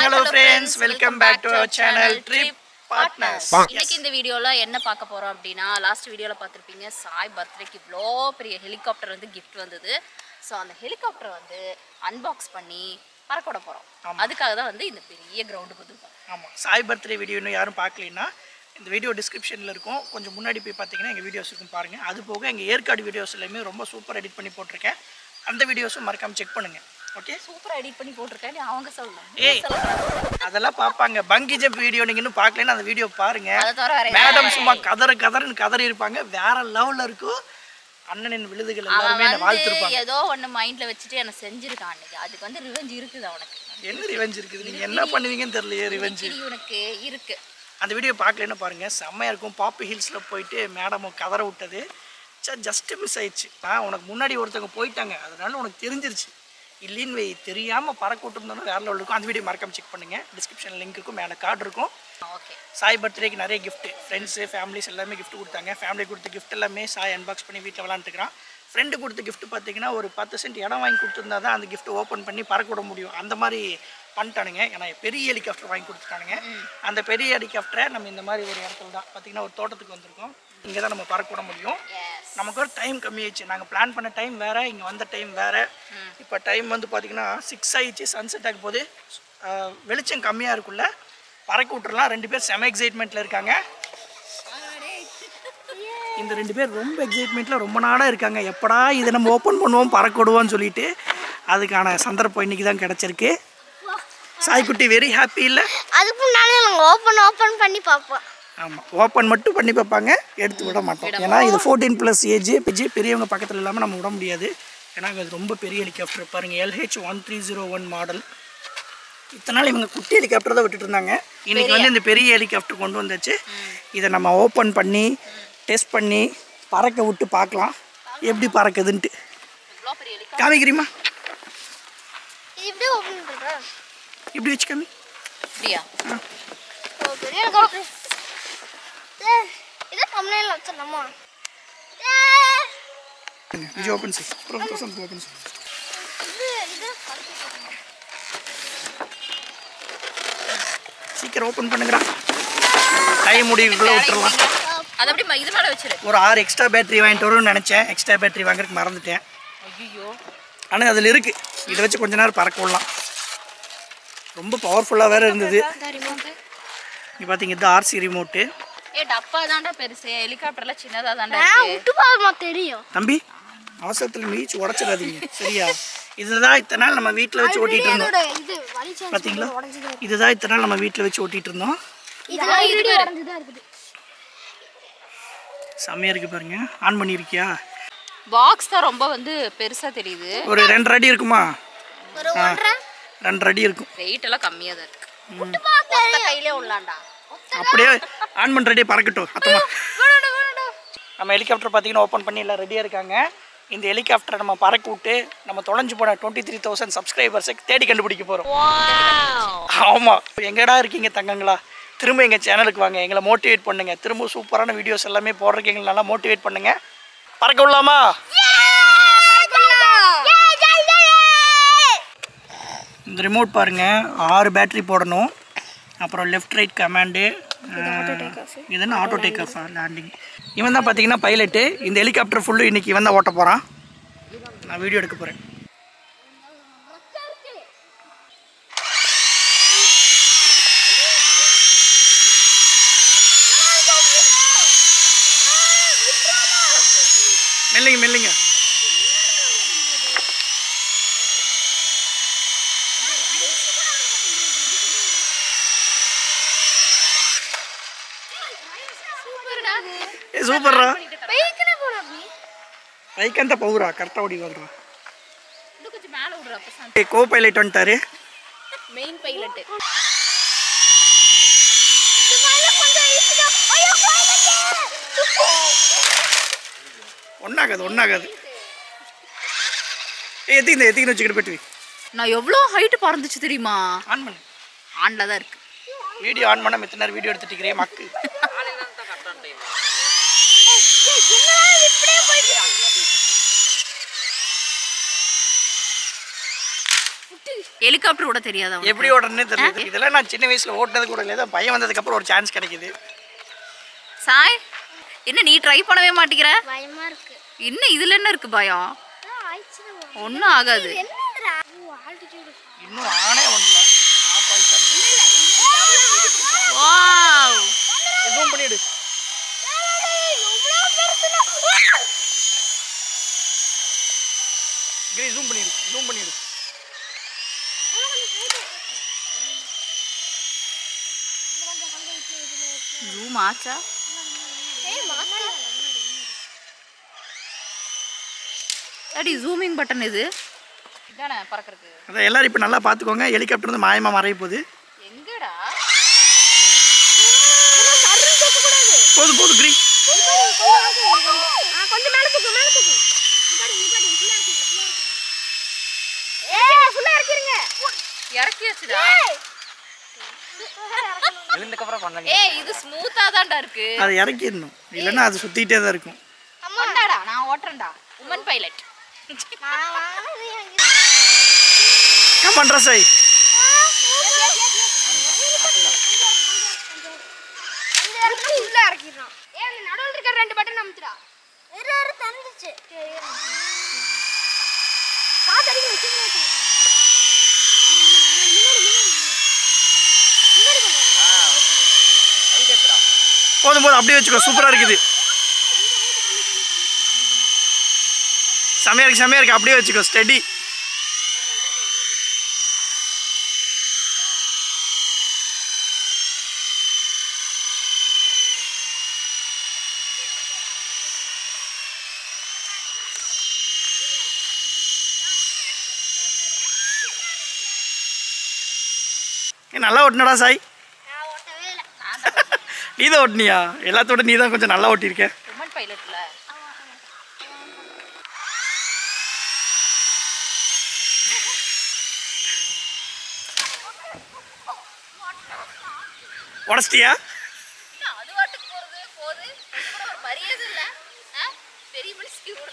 Hello friends welcome back to our channel trip partners இன்னைக்கு இந்த வீடியோல என்ன பார்க்க போறோம் அப்படின்னா லாஸ்ட் வீடியோல பார்த்திருப்பீங்க சாய் பர்த்டேக்கு இவ்வளோ பெரிய ஹெலிகாப்டர் வந்து gift வந்தது ஸோ அந்த ஹெலிகாப்டர் வந்து அன்பாக்ஸ் பண்ணி பறக்க விட போறோம் அதுக்காக தான் வந்து இந்த பெரிய கிரவுண்டுக்கு வந்துருக்கோம் ஆமாம் சாய் பர்த்டே வீடியோ இன்னும் யாரும் பார்க்கலைன்னா இந்த வீடியோ டிஸ்கிரிப்ஷனில் இருக்கும் கொஞ்சம் முன்னாடி போய் பார்த்தீங்கன்னா எங்கள் வீடியோஸ் இருக்கும் பாருங்கள் அது போக எங்கள் ஏற்காடு வீடியோஸ் எல்லாமே ரொம்ப சூப்பர் எடிட் பண்ணி போட்டிருக்கேன் அந்த வீடியோஸும் மறக்காமல் செக் பண்ணுங்கள் ஓகே சூப்பரா எடிட் பண்ணி போட்டிருக்கேன் நீ அவங்க சொல்லலாம் ஏய் அதெல்லாம் பார்ப்பாங்க பங்கி ஜம்ப் வீடியோ நீங்கள் இன்னும் பார்க்கலன்னா அந்த வீடியோ பாருங்க அதை தவிர வேற மேடம் சும்மா கதற கதறன்னு கதறி இருப்பாங்க வேற லெவலில் இருக்கும் அண்ணனின் விழுதுகள் எல்லாருமே என்னை அவன் வாழ்த்திருப்பாங்க வந்து ஏதோ ஒண்ணு மைண்ட்ல வச்சுட்டு என்ன செஞ்சிருக்கான் அன்னைக்கு அதுக்கு வந்து ரிவெஞ்ச் இருக்குது அவனுக்கு என்ன ரிவெஞ்ச் இருக்குது நீங்கள் என்ன பண்ணுவீங்கன்னு தெரியலையே ரிவெஞ்ச் இது இவனுக்கு இருக்கு அந்த வீடியோ பார்க்கலன்னு பாருங்கள் செம்மையாக இருக்கும் பாப்பி ஹில்ஸில் போயிட்டு மேடம் கதற விட்டது சார் ஜஸ்ட்டு மிஸ் ஆயிடுச்சு ஆ உனக்கு முன்னாடி ஒருத்தவங்க போயிட்டாங்க அதனால உனக்கு தெரிஞ்சிருச்சு இல்லைன்னு வை தெரியாமல் பறக்க விட்டுருந்தோன்னா வேற level இருக்கும் அந்த வீடியோ மறக்காம செக் பண்ணுங்கள் டிஸ்கிரிப்ஷன் லிங்க் இருக்கும் மேலே கார்டு இருக்கும் ஓகே சாய் பர்த்டேக்கு நிறைய gift ஃப்ரெண்ட்ஸு ஃபேமிலிஸ் எல்லாமே gift கொடுத்தாங்க ஃபேமிலி கொடுத்த gift எல்லாமே சாய் அன்பாக்ஸ் பண்ணி வீட்டில் விளாண்டுக்கிறான் ஃப்ரெண்டு கொடுத்த gift பார்த்தீங்கன்னா ஒரு பத்து சென்ட் இடம் வாங்கி கொடுத்துருந்தா தான் அந்த gift ஓப்பன் பண்ணி பறக்க விட முடியும் அந்த மாதிரி பண்ணிட்டானுங்க ஏன்னா பெரிய ஹெலிகாப்டர் வாங்கி கொடுத்துட்டானுங்க அந்த பெரிய ஹெலிகாப்டரை நம்ம இந்த மாதிரி ஒரு இடத்துல தான் பார்த்தீங்கன்னா ஒரு தோட்டத்துக்கு வந்திருக்கோம் இங்கே தான் நம்ம பறக்க விட முடியும் எஸ் நமக்கு ஒரு டைம் கம்மியாயிடுச்சு நாங்கள் பிளான் பண்ண டைம் வேறு இங்கே வந்த டைம் வேறு இப்போ டைம் வந்து பார்த்தீங்கன்னா சிக்ஸ் ஆயிடுச்சு சன்செட் ஆகும் போது அஹ், வெளிச்சம் கம்மியாக இருக்குல்ல பறக்க விட்டுறலாம் ரெண்டு பேர் செம எக்ஸைட்மெண்ட்டில் இருக்காங்க இந்த ரெண்டு பேர் ரொம்ப எக்ஸைட்மெண்ட்டில் ரொம்ப நாளாக இருக்காங்க எப்படா இதை நம்ம ஓப்பன் பண்ணுவோம் பறக்க விடுவோம்னு சொல்லிட்டு அதுக்கான சந்தர்ப்பம் இன்னைக்கு தான் கிடச்சிருக்கு சாய்க்குட்டி வெரி ஹாப்பி இல்லை அதுக்கு முன்னாலே நாங்கள் ஓப்பன் ஓப்பன் பண்ணி பார்ப்போம் ஆமாம் ஓப்பன் மட்டும் பண்ணி பார்ப்பாங்க எடுத்து விட மாட்டோம் ஏன்னா இது ஃபோர்டீன் ப்ளஸ் ஏஜ் பிஜி பெரியவங்க பக்கத்தில் இல்லாமல் நம்ம விட முடியாது ஏன்னா அது ரொம்ப பெரிய ஹெலிகாப்டர் பாருங்கள் LH one three zero one model இத்தனை நாள் இவங்க குட்டி ஹெலிகாப்டர் தான் விட்டுட்டு இருந்தாங்க இன்னைக்கு வந்து இந்த பெரிய ஹெலிகாப்டர் கொண்டு வந்தாச்சு இதை நம்ம ஓப்பன் பண்ணி டெஸ்ட் பண்ணி பறக்க விட்டு பார்க்கலாம் எப்படி பறக்குதுன்ட்டு இவ்வளோ பெரிய ஹெலிகாப்டர் காமிக்கிறீமா இது இப்படியே ஓப்பன் பண்ணுறேன் இப்படி வச்சு காமி அப்படியா ஓ பெரிய ஹெலிகாப்டர் ஏய், இதை தமிழில் வச்சிடலாமா ஏய், Vijay open sir present open sir இது இது சீக்கிரம் ஓப்பன் பண்ணுங்கடா டைம் முடிவுக்குள்ளே விட்டுறலாம் அது அப்படி ம- இது மேல வச்சிரு ஒரு ஆறு எக்ஸ்ட்ரா பேட்டரி வாங்கிட்டு வரும்னு நினச்சேன் எக்ஸ்ட்ரா பேட்டரி வாங்குறதுக்கு மறந்துட்டேன் ஐயோ ஆனால் அதில் இருக்குது இதை வச்சு கொஞ்ச நேரம் பறக்க விடலாம் ரொம்ப பவர்ஃபுல்லாக வேறு இருந்தது இங்கே பார்த்தீங்க இது ஆர்சி ரிமோட்டு ஏ டப்பா தான்டா பெருசு ஹெலிகாப்டர்ல சின்னதா தான்டா நான் இருக்கு விட்டு பாருமா தெரியும் தம்பி அவசரத்தில் மீச்சு உடச்சிடாதீங்க சரியா இதுதான் இத்தனை நாள் நம்ம வீட்டில் வச்சு ஓட்டிகிட்டு இருந்தோம் இதோட இது வலிச்சு பார்த்தீங்களா இதுதான் இத்தனை நாள் நம்ம வீட்டில் வச்சு ஓட்டிகிட்டு இருந்தோம் இது ஆல்ரெடி உடஞ்சுதான் இருக்குது செம்மையாக இருக்குது பாருங்க ஆன் பண்ணியிருக்கியா பாக்ஸ் தான் ரொம்ப வந்து பெருசா தெரியுது ஒரு ரெண்டரை அடி இருக்குமா ஒரு ஒன்றரை ரெண்டரை அடி இருக்கும் வெயிட் எல்லாம் கம்மியா தான் இருக்கு ஒத்த கையிலே உள்ளாண்டா அப்படியே ஆன் பண்ணுற அடியே பறக்கட்டும் அத்தமா நம்ம ஹெலிகாப்டர் பார்த்தீங்கன்னா ஓப்பன் பண்ணி எல்லாம் ரெடியாக இருக்காங்க இந்த ஹெலிகாப்டரை நம்ம பறக்க விட்டு நம்ம தொலைஞ்சு போன டுவெண்ட்டி த்ரீ தௌசண்ட் சப்ஸ்கிரைபர்ஸை தேடி கண்டுபிடிக்க போகிறோம் ஆமாம் எங்கடா இருக்கீங்க தங்கங்களா திரும்ப எங்கள் சேனலுக்கு வாங்க எங்களை மோட்டிவேட் பண்ணுங்க திரும்ப சூப்பரான வீடியோஸ் எல்லாமே போடுறதுக்கு எங்களை நல்லா மோட்டிவேட் பண்ணுங்க பறக்க விடலாமா இந்த ரிமோட் பாருங்க ஆறு பேட்டரி போடணும் அப்புறம் லெஃப்ட் ரைட் கமாண்டு இது என்ன ஆட்டோ டேக் ஆஃப் லேண்டிங் இவன் தான் பார்த்தீங்கன்னா பைலட்டு இந்த ஹெலிகாப்டர் ஃபுல்லு இன்னைக்கு இவன் தான் ஓட்ட போகிறான் நான் வீடியோ எடுக்க போகிறேன் மெல்லுங்க மெல்லுங்க ఏ సూపర్ రా பைக்கில் போன அப்படி పైకి అంతా పౌరా కరెక్ట్ ఓడిగలరా இன்னும் கொஞ்சம் மேல விடுற அப்ப ఏ కో పైలట్ అంటారు மெயின் பைலட் இது மேலே கொஞ்சம் ஈஸியா ஐயோ பைலட்டு ஒன்றாகாது ஒன்றாகாது ஏ எத்திக்கிந்த எத்திக்கின்னு வச்சுக்கிட்டு போயிட்டு நான் எவ்வளோ ஹைட் பறந்துச்சு தெரியுமா ஆன் பண்ணு ஆன்ல தான் இருக்கு வீடியோ ஆன் பண்ண எத்தனை நேரம் வீடியோ எடுத்துட்டு இருக்கிறேன் மக்கு என்னடா இது இப்படியே போயிட்டு ஹெலிகாப்டர் கூட தெரியாதா உனக்கு? எப்படி ஓடுறதுன்னு தெரியல இதெல்லாம் நான் சின்ன வயசுல ஓட்டினது கூட இல்லை ஏதோ பையன் வந்ததுக்கு அப்புறம் ஒரு சான்ஸ் கிடைக்குது சாய் என்ன நீ ட்ரை பண்ணவே மாட்டேங்கிற பயமா இருக்கு இன்னும் இதுல என்ன இருக்கு பயம் ஆயிடுச்சுன்னா ஒன்றும் ஆகாது என்னடா ஆல்டிடியூட் இன்னும் ஆனே ஒன்றல ஆஃப் ஆயிட்டாங்க வாவ் எதுவும் பண்ணிடு கிரி ஜூம் பண்ணிடு ஜூம் பண்ணிடு ஜூம் ஆச்சா அடி ஜூமிங் பட்டன் இது இதானே பறக்கறதுக்கு அதான் எல்லாரும் இப்போ நல்லா பார்த்துக்கோங்க ஹெலிகாப்டர் வந்து மாயமாக மறைய போகுது எங்கடா போதும் போதும் கிரி கொஞ்சம் மேல தூக்கு மேல தூக்கு நிப்பாடி நிப்பாடி ஃபுல்லா இருக்கு ஃபுல்லா இருக்கு ஏய் ஃபுல்லா இறக்கிருங்க இறக்கியாச்சுடா விழுந்ததுக்கப்புறம் பண்ணல ஏய் இது ஸ்மூத்தா தான்டா இருக்கு அதை இறக்கிடணும் இல்லைன்னா அது சுற்றிக்கிட்டே தான் இருக்கும் கொண்டாடா நான் ஓட்டுறேன்டா உமன் பைலட் நான் வாங்குறது எங்க கம் பண்ணுற சை இந்த இடத்துல ஃபுல்லா இறக்கிடுறோம் ஏய் அந்த நடுவுல இருக்க ரெண்டு பட்டன் அமுத்துடா இரு இரு தந்துச்சு காத்தடிக்க வச்சுங்க போதும் போதும் அப்படியே வச்சுக்கோ சூப்பராக இருக்குது செமையா இருக்கு செமையா இருக்கு அப்படியே வச்சுக்கோ ஸ்டெடி ஏய், நல்லா ஓட்டினடா சாய் நான் ஓட்டவே இல்லை நீ தான் ஓட்டினியா எல்லாத்தோட நீ தான் கொஞ்சம் நல்லா ஓட்டியிருக்க உமன் பைலட்ல உடச்சிட்டியா அது வாட்டுக்கு போறது போகுது இது கூட ஒரு மரியாதை இல்ல ஆ? பெரிய மனுஷிக்கு விடுற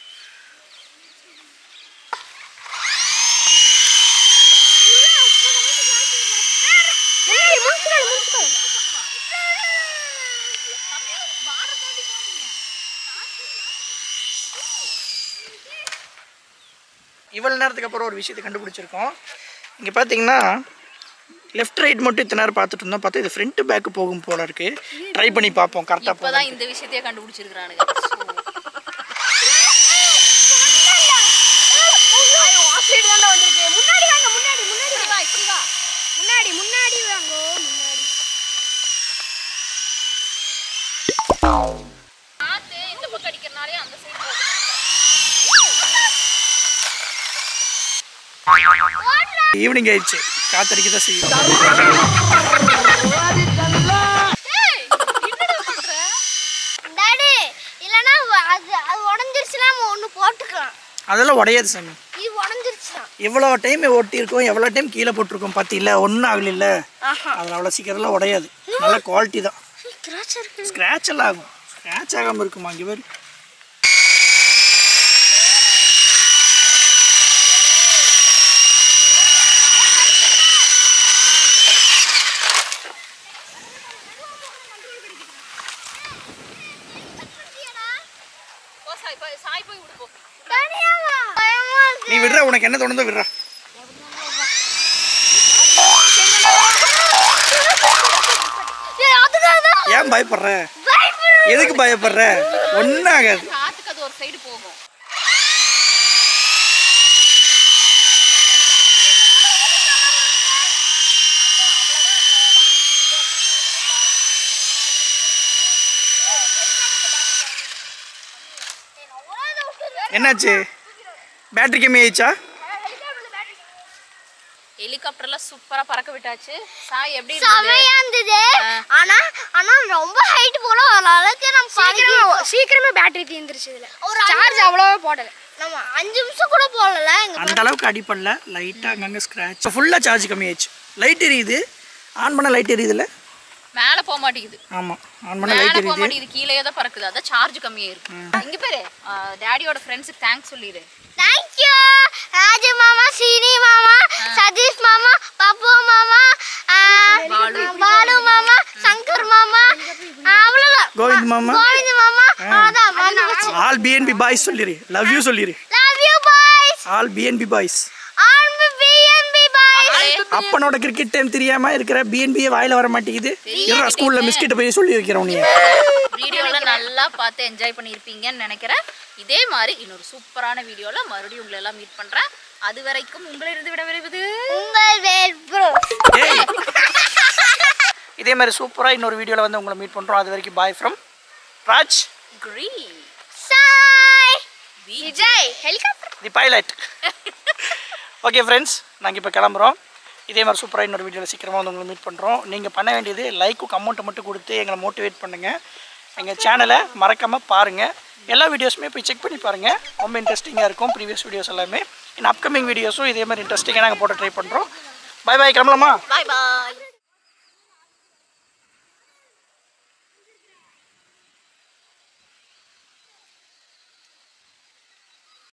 முன்னாடி முடிச்சுக்கோ முடிச்சுக்கோ இவ்வளோ நேரத்துக்கு அப்புறம் ஒரு விஷயத்தை கண்டுபிடிச்சிருக்கோம் இங்கே பார்த்தீங்கன்னா லெஃப்ட் ரைட் மட்டும் இத்தனை நேரம் பார்த்துட்டு இருந்தோம் பார்த்தா இது ஃப்ரண்ட் பேக்கு போகும் போல இருக்கு ட்ரை பண்ணி பார்ப்போம் கரெக்டாக போகும் இப்பதான் இந்த விஷயத்தையே கண்டுபிடிச்சிருக்கானுங்க முன்னாடி வாங்க முன்னாடி முன்னாடி வா இப்படி வா முன்னாடி முன்னாடி வாங்க முன்னாடி காத்து இந்த பக்கம் அடிக்கிறனாலே அந்த சைடு போகுது ஈவினிங் ஆயிடுச்சு காத்தடிக்க தான் செய்யும் டாடி இல்லனா அது அது உடைஞ்சிருச்சுனா நம்ம ஒண்ணு போட்டுக்கலாம் அதெல்லாம் உடையாது சாமி இது உடைஞ்சிருச்சுனா எவ்வளோ டைம் ஓட்டியிருக்கோம் எவ்வளோ டைம் கீழே போட்டிருக்கோம் பார்த்தீங்களா ஒன்றும் ஆகல அதில் அவ்வளோ சீக்கிரம்லாம் உடையாது நல்ல குவாலிட்டி தான் கிராச் இருக்கு ஸ்க்ராட்ச் எல்லாம் ஆகும் ஸ்க்ராட்ச் ஆகாமல் இருக்குமா இங்கே பேர் போ சாய் போய் சாய் போய் விடு போ தனியாவா பயமா இருக்கு நீ விடுற உனக்கு என்ன தோணுதோ விடுறா ஏய் அதுக்காக தான் ஏன் பயப்படுற பயப்படுறேன் எதுக்கு பயப்படுற ஒன்றும் ஆகாது காத்துக்கு அது ஒரு சைடு போகும் என்னாச்சு பேட்டரி கம்மி ஆயிடுச்சா ஹெலிகாப்டர்ல சூப்பரா பறக்க விட்டாச்சு சாய் எப்படி இருந்தது செமையா இருந்தது ஆனா ஆனா ரொம்ப ஹைட் போல ஒரு அளவுக்கு நம்ம சீக்கிரமா சீக்கிரமே பேட்டரி தீந்துருச்சு இதுல ஒரு சார்ஜ் அவ்வளவா போடல நம்ம அஞ்சு நிமிஷம் கூட போடல எங்க அந்த அளவுக்கு அடிப்படல லைட்டாக அங்கங்கே ஸ்க்ராட்ச் ஃபுல்லாக சார்ஜ் கம்மி ஆயிடுச்சு லைட் எரியுது ஆன் பண்ண லைட் எரியுதுல்ல மேல போக மாட்டேங்குது ஆமாம் ஆன் பண்ண மேல லைட் போக எரியுது மாட்டேங்குது கீழே தான் பறக்குது அதான் சார்ஜ் கம்மியா இருக்கு இங்க பேரு டேடியோட ஃப்ரெண்ட்ஸுக்கு தேங்க்ஸ் சொல்லிடு தேங்க்யூ ராஜு மாமா சீனி மாமா சதீஷ் மாமா பப்பு மாமா ஆ, பாலு மாமா சங்கர் மாமா ஆ, அவ்வளவுதான் கோவிந்த் மாமா கோவிந்த் மாமா அவ்வளவுதான் மறந்து போச்சு ஆல் பிஎன்பி பாய்ஸ் சொல்லிரு லவ் யூ சொல்லிரு love you boys all BNP boys all BNP boys மகளே அப்பனோட கிரிக்கெட் டைம் தெரியாம இருக்கிற பிஎன்பியே வாயில வர மாட்டேங்குது இருடா ஸ்கூல்ல மிஸ்கிட்ட போய் சொல்லி வைக்கிறோம் நீ வீடியோல நல்லா பார்த்து என்ஜாய் பண்ணியிருப்பீங்கன்னு நினைக்கிறேன் இதே மாதிரி இன்னொரு சூப்பரான வீடியோல மறுபடியும் உங்களை எல்லாம் மீட் பண்றேன் அது வரைக்கும் உங்களிருந்து விட விரைவது உங்கள் வேல் ப்ரோ ஏய் இதே மாதிரி சூப்பரா இன்னொரு வீடியோல வந்து உங்களை மீட் பண்றோம் அது வரைக்கும் bye from Raj Giri Sai Vijay helicopter the pilot okay friends நாங்கள் இப்போ கிளம்புறோம் இதே மாதிரி சூப்பராக இன்னொரு வீடியோவில் சீக்கிரமாக வந்து உங்களை மீட் பண்ணுறோம் நீங்கள் பண்ண வேண்டியது லைக்கும் கமெண்ட்டை மட்டும் கொடுத்து எங்களை மோட்டிவேட் பண்ணுங்கள் எங்கள் சேனலை மறக்காமல் பாருங்கள் எல்லா வீடியோஸுமே போய் செக் பண்ணி பாருங்கள் ரொம்ப இன்ட்ரெஸ்டிங்காக இருக்கும் ப்ரீவியஸ் வீடியோஸ் எல்லாமே இன்னும் அப்கமிங் வீடியோஸும் இதே மாதிரி இன்ட்ரெஸ்டிங்காக நாங்கள் போட்டு ட்ரை பண்ணுறோம் பை பாய் கிளம்பலாமா பாய் பாய்